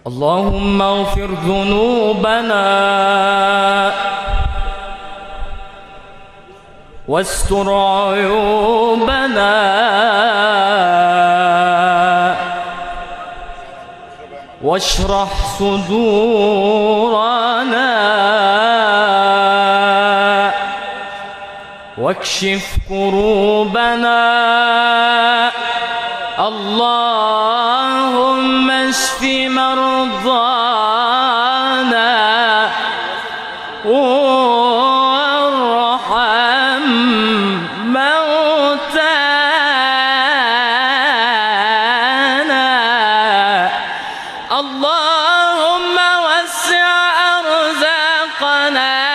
اللهم اغفر ذنوبنا واستر عيوبنا واشرح صدورنا واكشف كروبنا اللهم اشف مرضانا وارحم موتانا اللهم وسع أرزاقنا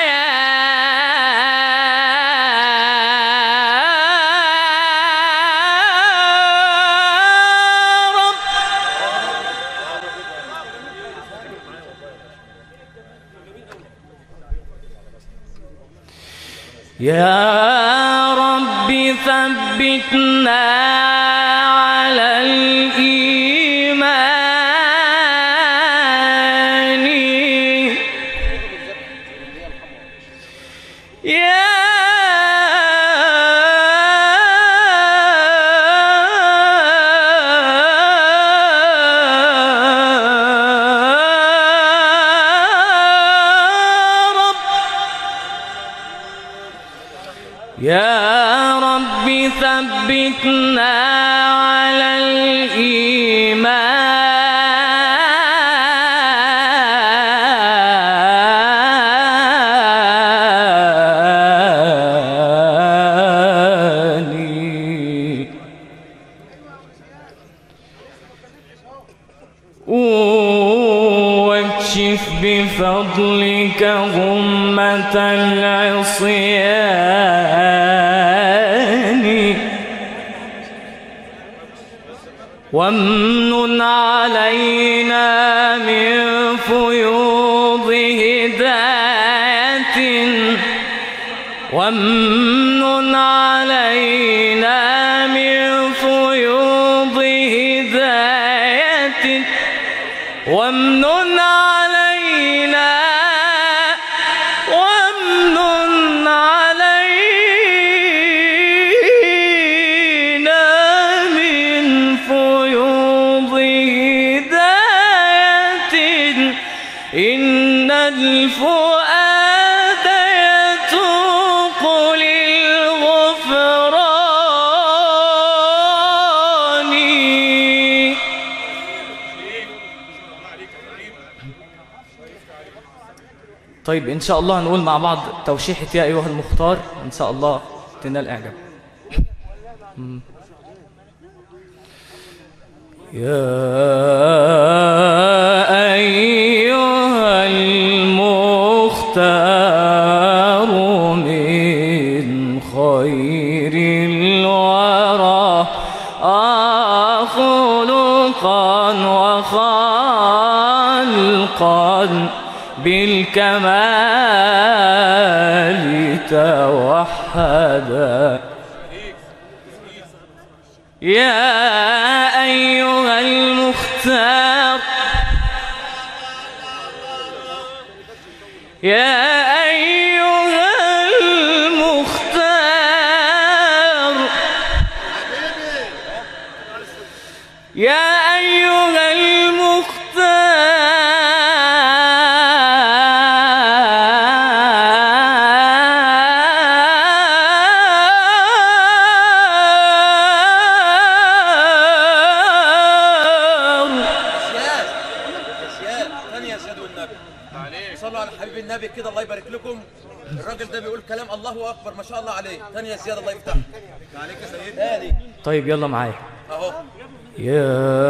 يا رب يا رب ثبتنا على الإيمان يا رب يا رب ثبتنا على الإيمان واكشف بفضلك غمة العصيان وامنن علينا من فيوض هداية وامنن علينا من فيوض هداية وامنن علينا وامنن علينا من فيوض هداية إن الفؤاد يتوق للغفران طيب إن شاء الله هنقول مع بعض توشيحة يا أيها المختار إن شاء الله تنال إعجاب مم. يا أيها المختار من خير الورى خلقا وخلقا بالكمال توحدا يا أيها المختار يا أيها المختار يا أيها المختار سياد ثانية يا سياد والنبي صلوا على حبيب النبي كده الله يبارك لكم الراجل ده بيقول كلام الله اكبر ما شاء الله عليه ثانية يا سياد الله يفتح عليك يا سيد ثاني طيب يلا معايا اهو يا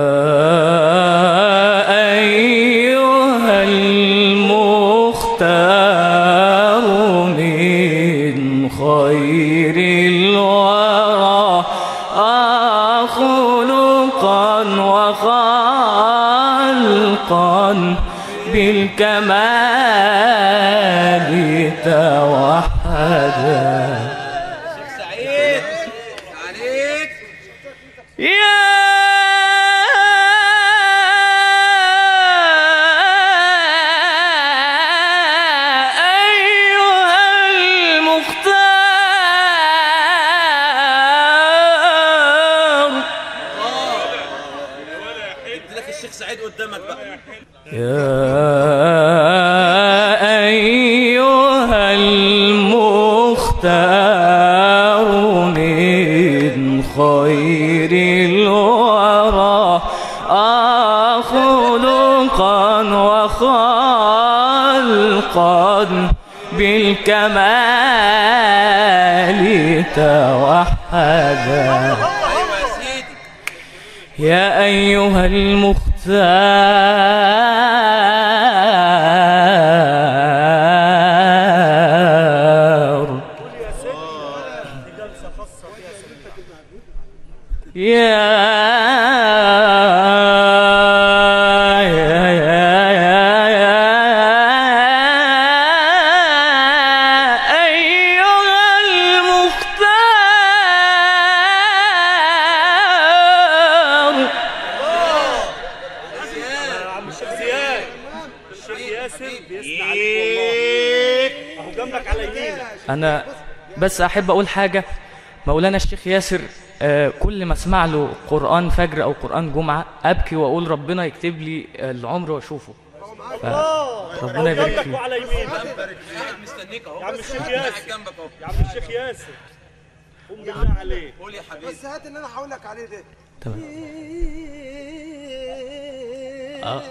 أيها المختار من خير الورى خلقا وخلقا بالكمال توحدا سعيد عليك يا قد بالكمال توحدا ايوه يا سيدي يا أيها المختار يا يا يا يا يا أيها المختار عم الشيخ زياد الشيخ ياسر بيسمع عليك والله اهو جنبك على يمينك انا بس احب اقول حاجه مولانا الشيخ ياسر آه، كل ما اسمع له قران فجر او قران جمعه ابكي واقول ربنا يكتب لي العمر واشوفه الله ربنا يبارك جنبك فيه. وعلى يمينك قاعد مستنيك اهو يا عم الشيخ قاعد ياسر جنبك اهو يا عم الشيخ ياسر قوم بالله عليك قول يا حبيبي بس هات اللي انا هقول لك عليه ده تمام اه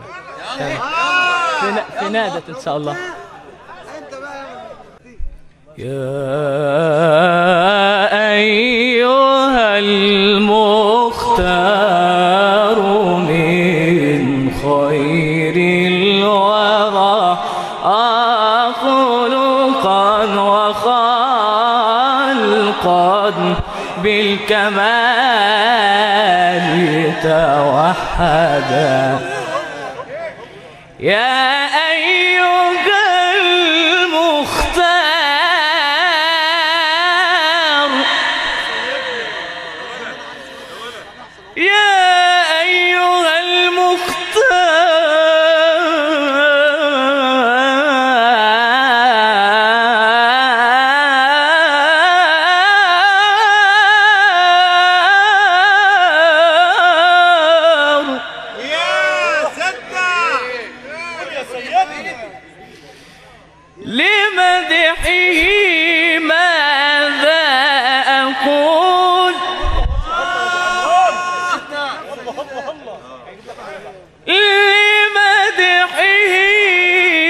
في ن- في نادت ان شاء الله انت بقى يا أيها المختار من خير الورى خلقا وخلقا بالكمال توحدا يا أيها المختار يا أيها المختار يا سدع قول يا سيدي لمدحه ماذا أقول لمدحه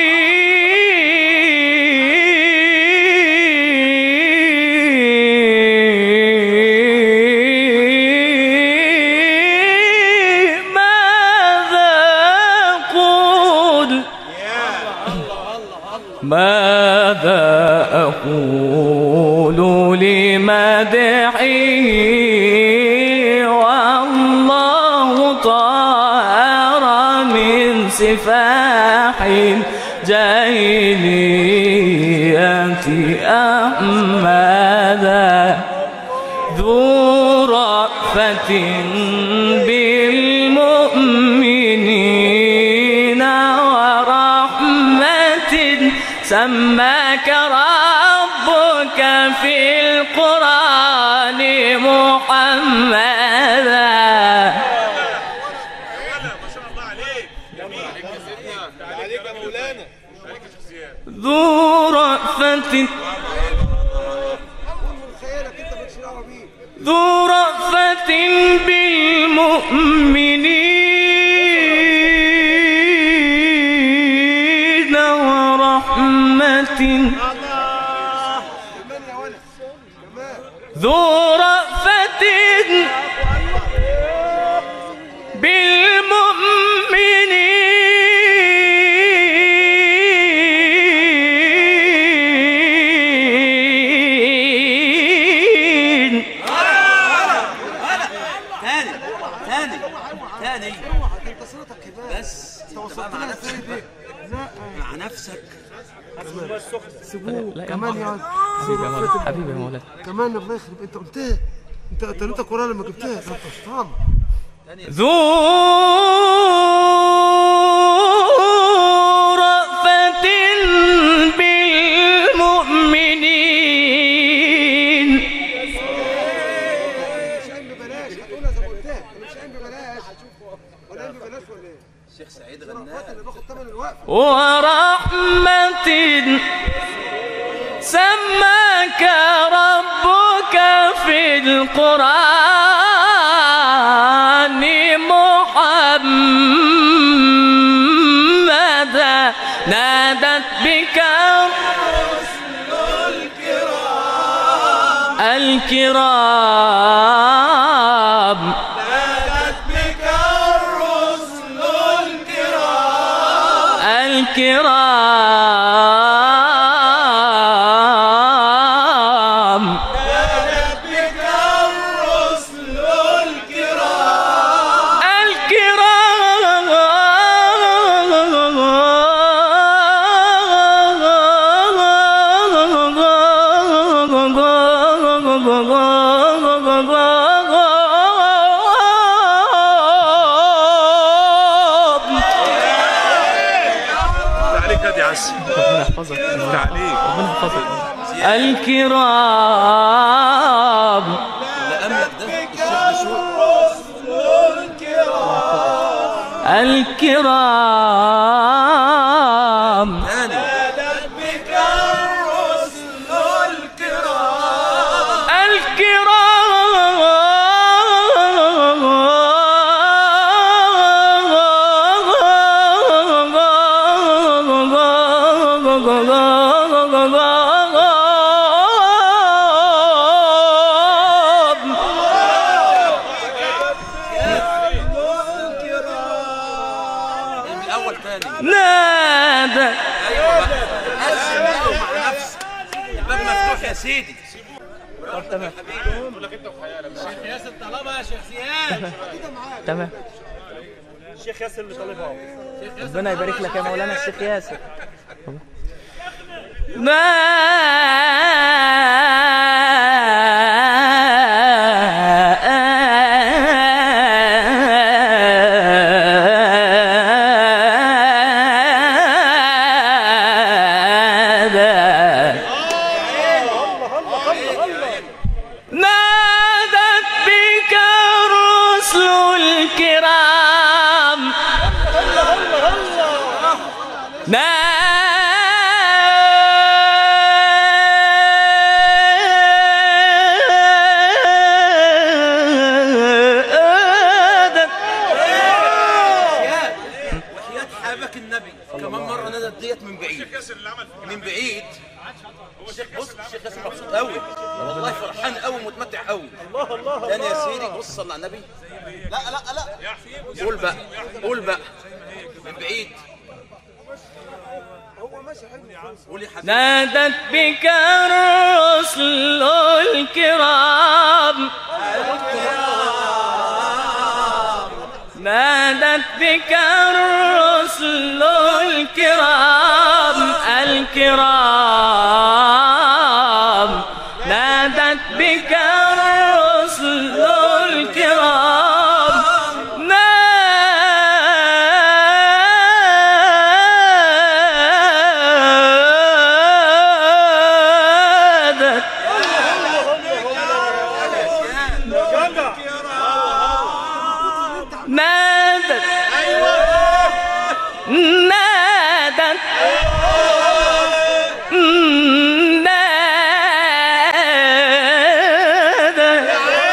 ماذا أقول ماذا أقول لمدحه والله طهر من سفاح جاهلية أحمدا ذو رأفة بالمؤمنين ورحمة سماك ربك في القرآن محمدا ما شاء الله عليك جميل عليك يا مولانا عليك يا شيخ زياد ذو رأفة قول من خيالك انت مالكش دعوه بيه ذو رأفة بالمؤمنين ورحمة الله كمان يا ولد كمان ذو رأفة بالمؤمنين تاني تاني تاني اوعى ده انت صورتك كمان بس انت انت بقى وصلت مع لها نفسك ازاي دي لا مع نفسك سيبوه لا يا كمان يا ولد حبيبي يا مولانا حبيبي يا مولانا كمان الله يخرب انت قلتها انت قتلتك ورا لما جبتها ده انت شطان ذو رأفة بالمؤمنين مش قايم ببلاش هتقولها زي ما قلتها انا مش قايم ببلاش ولا قايم ببلاش ولا ايه؟ الشيخ سعيد الوقت غناها اللي باخد ثمن الوقفه ورحمة سماك ربك في القرآن محمدا نادت بك الكرام الكرام عليك هادي عسل ربنا يحفظك عليك ربنا يحفظك الكرام اللي املك ده الشيخ بشوي الكرام تاني الكرام من الاول تاني نادى ايوه بقى قسم بقى مع نفسك الباب مفتوح يا سيدي تمام الشيخ ياسر اللي طالبها اهو ربنا يبارك لك يا مولانا الشيخ ياسر ما نادت بك الرسل الكرام نادت وحياة حبك النبي كمان مرة نادت ديت من بعيد من بعيد الشيخ بص الشيخ ياسر مبسوط قوي والله فرحان قوي متمتع قوي الله الله تاني يا سيدي بص صلى على النبي لا لا لا قول بقى قول بقى من بعيد قول يا حبيبي نادت بك الرسل الكرام نادت بك الرسل الكرام الكرام نادت بك الرسل الكرام نادت نادت نادت نادت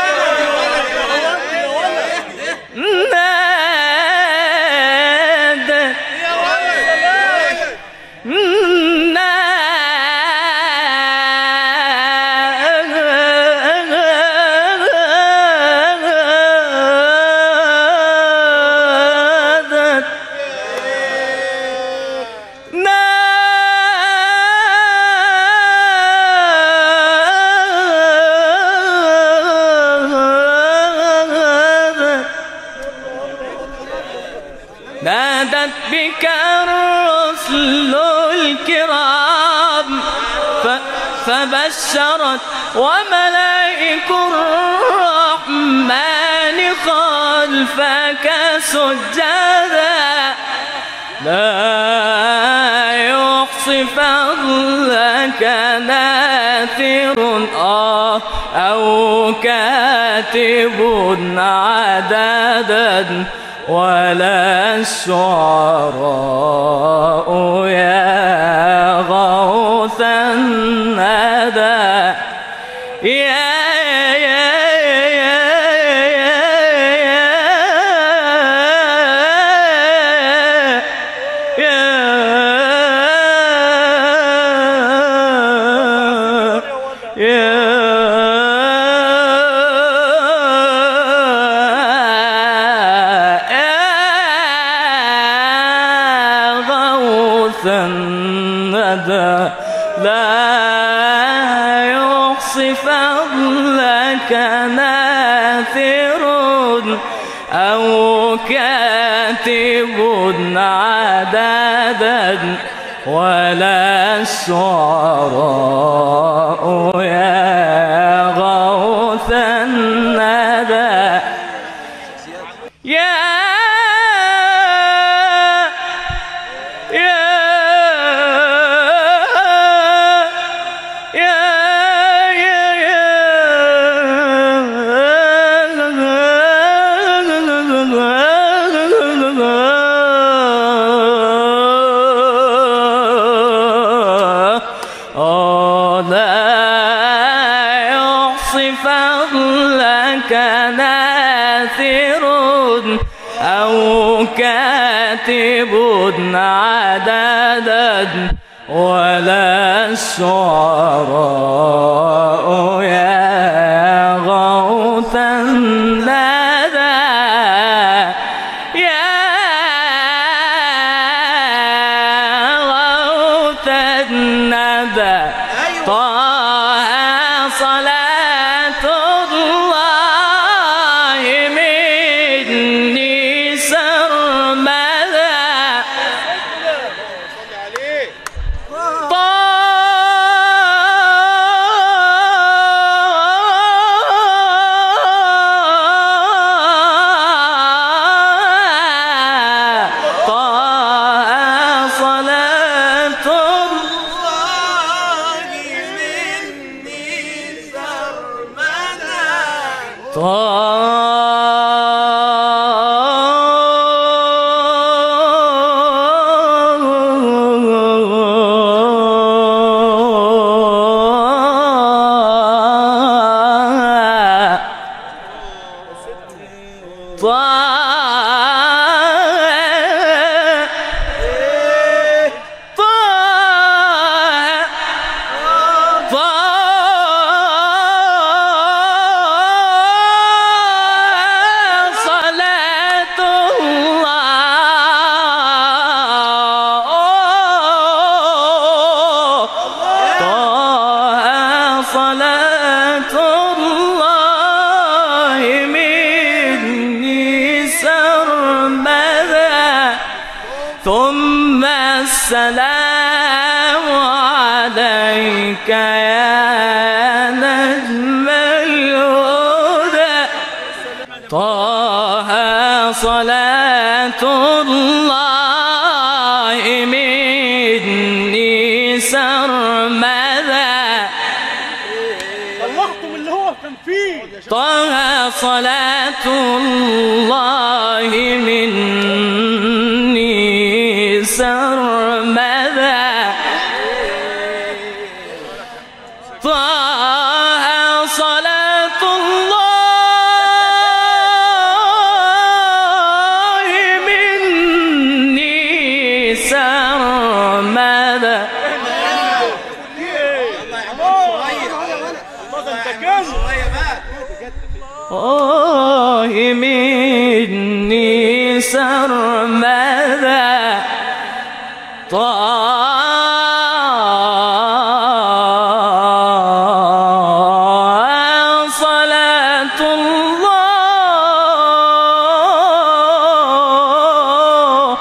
نادت نادت نادت نادت بك الرسل الكرام ف- فبشرت وملائك الرحمن خلفك سجدا لا يحصي فضلك ناثر آه أو كاتب عددا ولا الشعراء يا غوث الندى يا يا يا يا سرمدا لا يحصي فضلك ناثر أو كاتب عددا ولا الشعراء يا غوث الندى يا يا يا يا يا آه لا يحصي فضلك ناثر أو كاتب عددا ولا الشعراء يا غوث الندى يا غوث الندى طه صلاة الله مني سرمدا طه طه صلاة الله مني سرمدا صلاة الله طه صلاة الله مني سرمدا ثم السلام عليك يا نجم الهدى طه صلاة الله مني سرمدا طلعتم اللي هو كان فيه طه صلاة الله مني سرمدا طه صلاة الله مني سرمدا ماذا انت كان آه مني سرمدا طه صلاة الله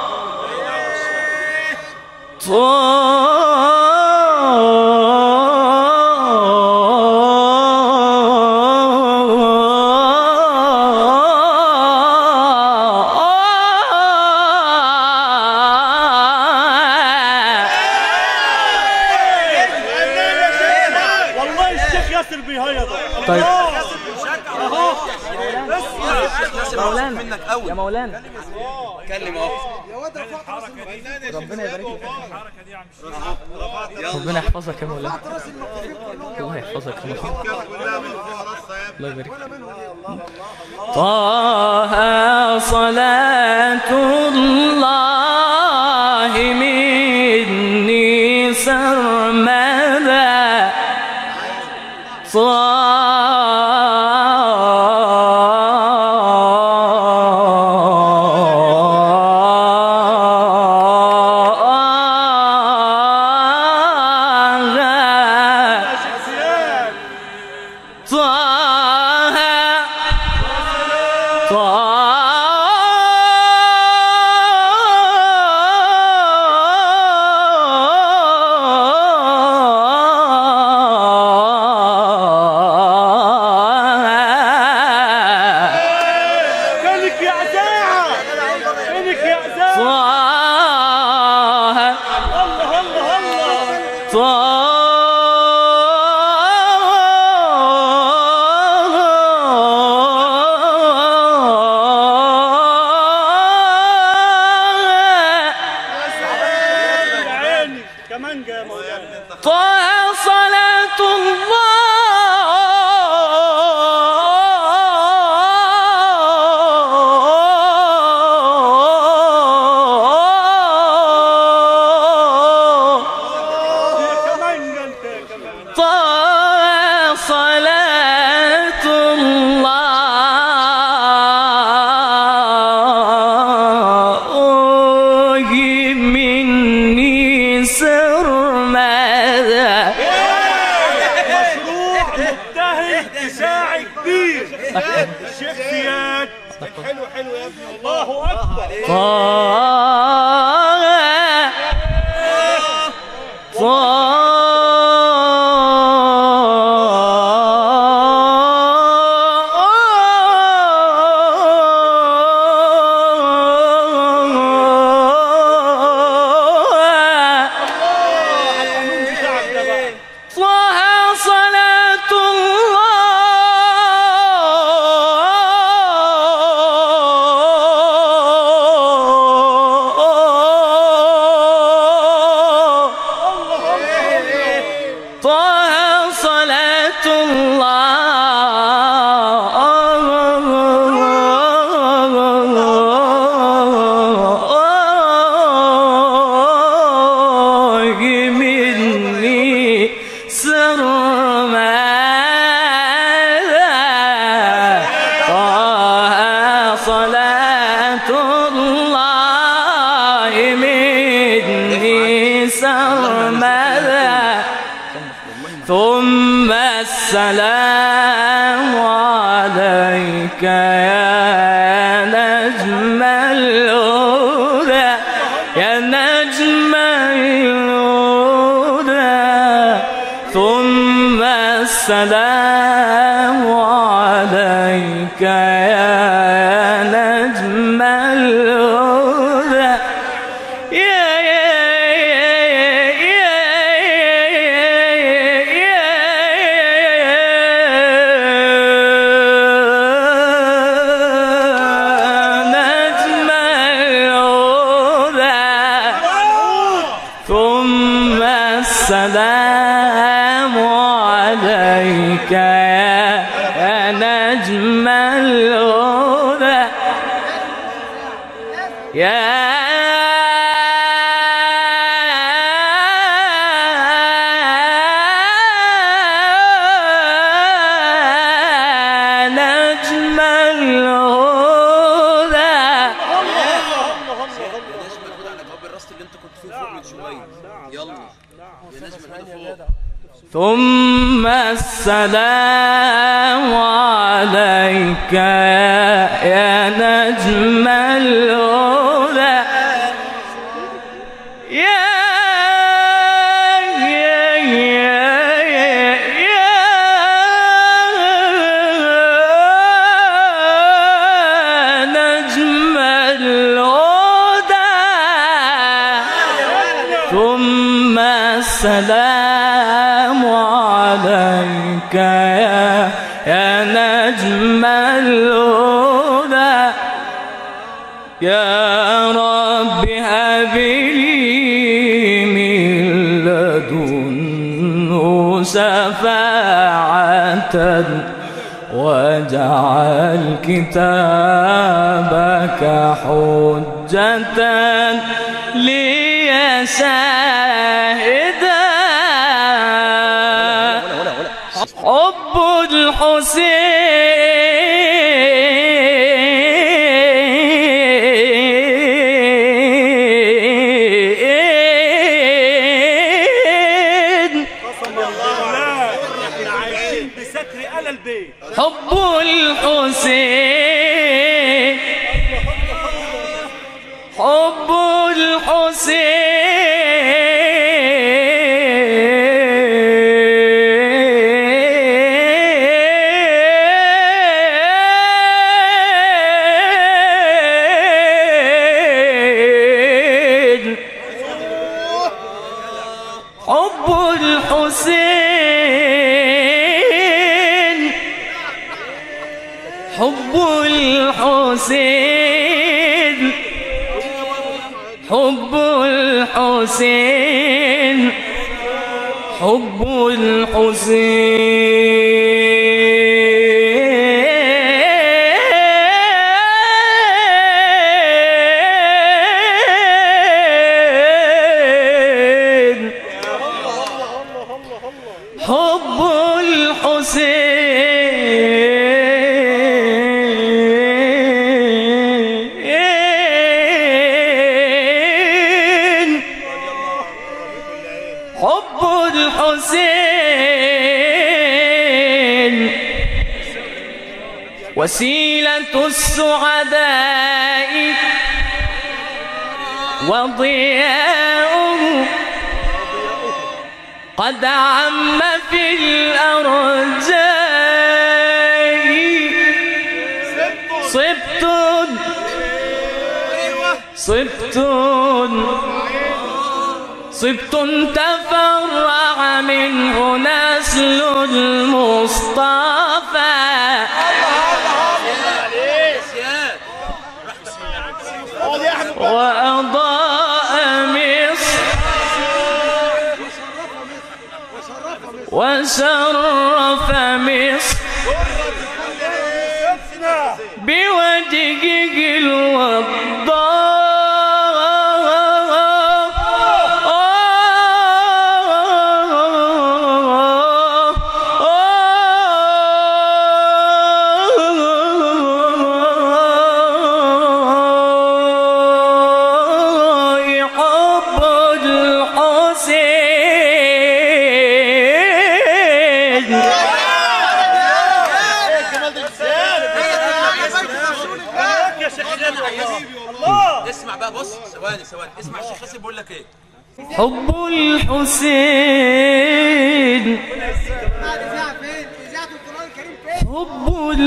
والله الشيخ ياسر بيهيض طيب. اهو بس مولانا منك قوي يا مولانا اتكلم اهو يا واد رفعت راس المكفوفين ربنا يبارك لك ربنا يحفظك يا مولانا رفعت راس المكفوفين كلهم الله يحفظك يا مولانا الله يبارك ولا منهم يا الله طه صلاة الله مني سرمدا طه يا عيني كمان جا مولانا طه صلاة الله يا كمان جا انت يا كمان طه صلاة الله مني سرمدا مشروع مجتهد إذاعي كبير الشيخ زياد حلو حلو يا ابني الله أكبر طه القانون بتاعك ده بقى طه صلاة الله طه صلاة الله مني سرمدا طه صلاة الله مني سرمدا ثم السلام عليك يا نجم الهدى يا نجم الهدى ثم السلام عليك يا نجم الهدى يا يا يا نجم الهدى ثم السلام عليك يا يا نجم الهدى يا نجم الهدى يا نجم الهدى على جواب الرصد اللي انت كنت فيه فوق من شويه يلا يا نجم الهدى فوق ثم السلام عليك يا, يا نجم الهدى يا يا يا يا يا نجم الهدى ثم السلام عليك يا يا نجم الهدى يا رب هب لي من لدنه شفاعة واجعل كتابك حجة لي شاهدا حب الحسين قسم الله احنا عايشين بستر على البيت حب الحسين حب الحسين حب الحسين حب الحسين حب الحسين حب الحسين حب الحسين حب الحسين وسيلة السعداء وضياؤه قد عم في الأرجاء صبت صبت صبت تفرع منه نسل المصطفى سياد وأضاء مصر وشرف مصر بوجهه الوضاء حب الحسين يا شيخ زياد الله اسمع بقى بص ثواني ثواني اسمع الشيخ ياسر بيقول لك ايه حب الحسين بعد إذاعة فين؟ إذاعة القرآن الكريم فين؟ حب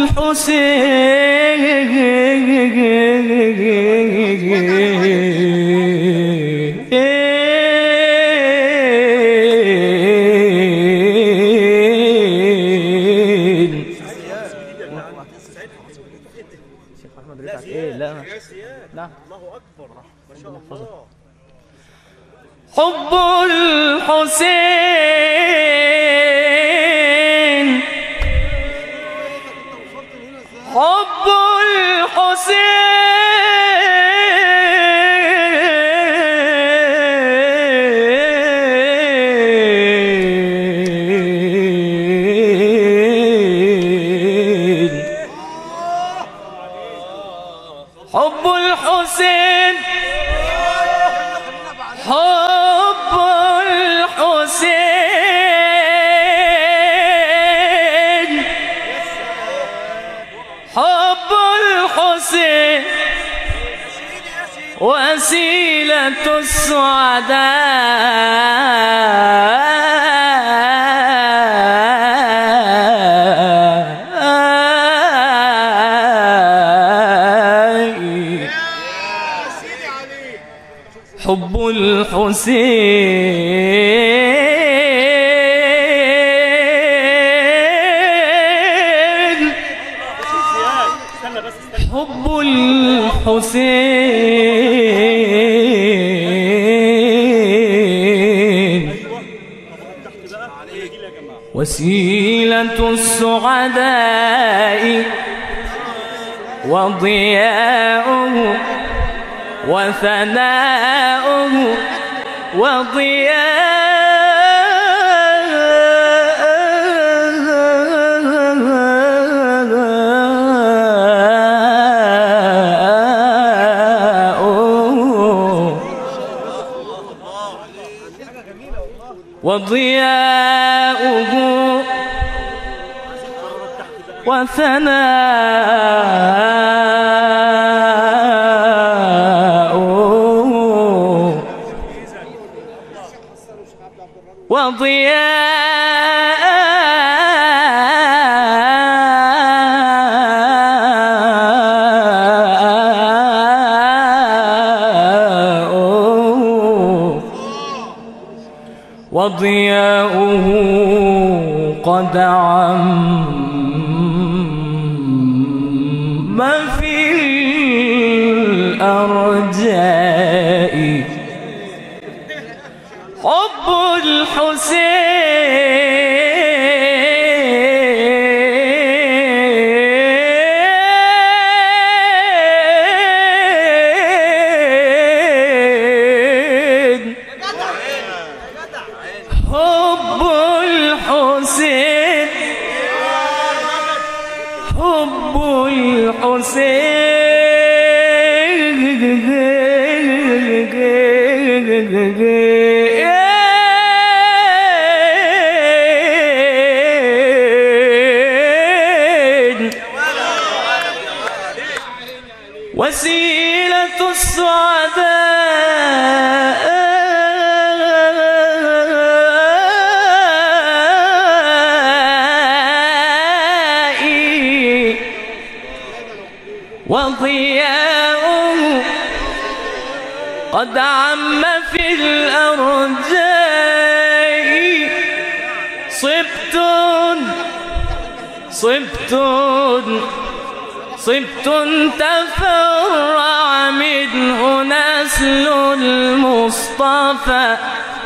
الحسين حب الحسين حب الحسين حب الحسين حب الحسين حب الحسين وسيلة السعداء حب الحسين زياد استنى بس استنى حب الحسين وسيلة السعداء وضياؤه وثناؤه وضياؤه وضياؤه وثناؤه وضياؤه وضياؤه قد عم في الأرجاء حب الحسين حب الحسين حب الحسين وسيلة السعداء وضياؤه قد عم في الأرجاء صبت صبت صبت تفرع منه نسل المصطفى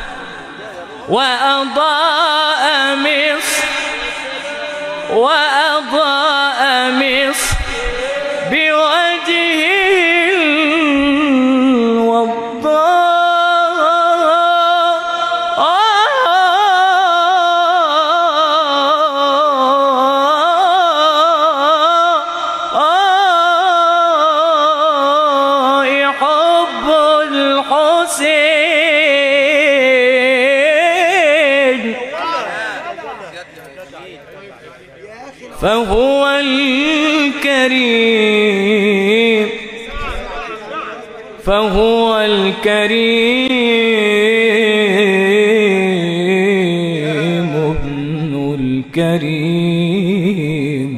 وأضاء مصر وأضاء مصر بوجهه الوضاء حب الحسين فهو الكريم فهو الكريم ابن الكريم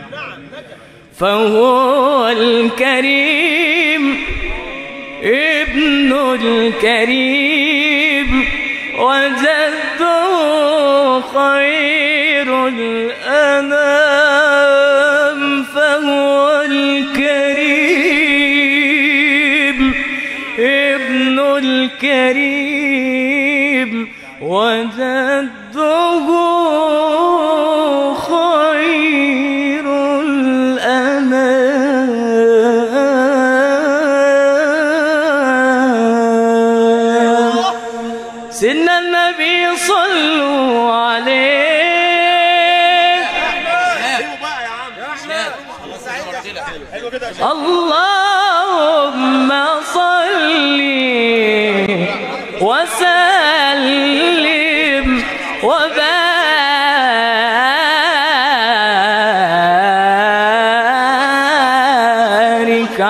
فهو الكريم ابن الكريم وجده خير الأنام فهو الكريم ابن الكريم وجده خير الأنام سيدنا النبي صلوا عليه اللهم صل وسلم وبارك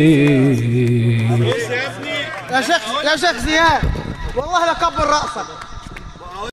عليه يا شيخ يا شيخ زياد والله لكبر راسك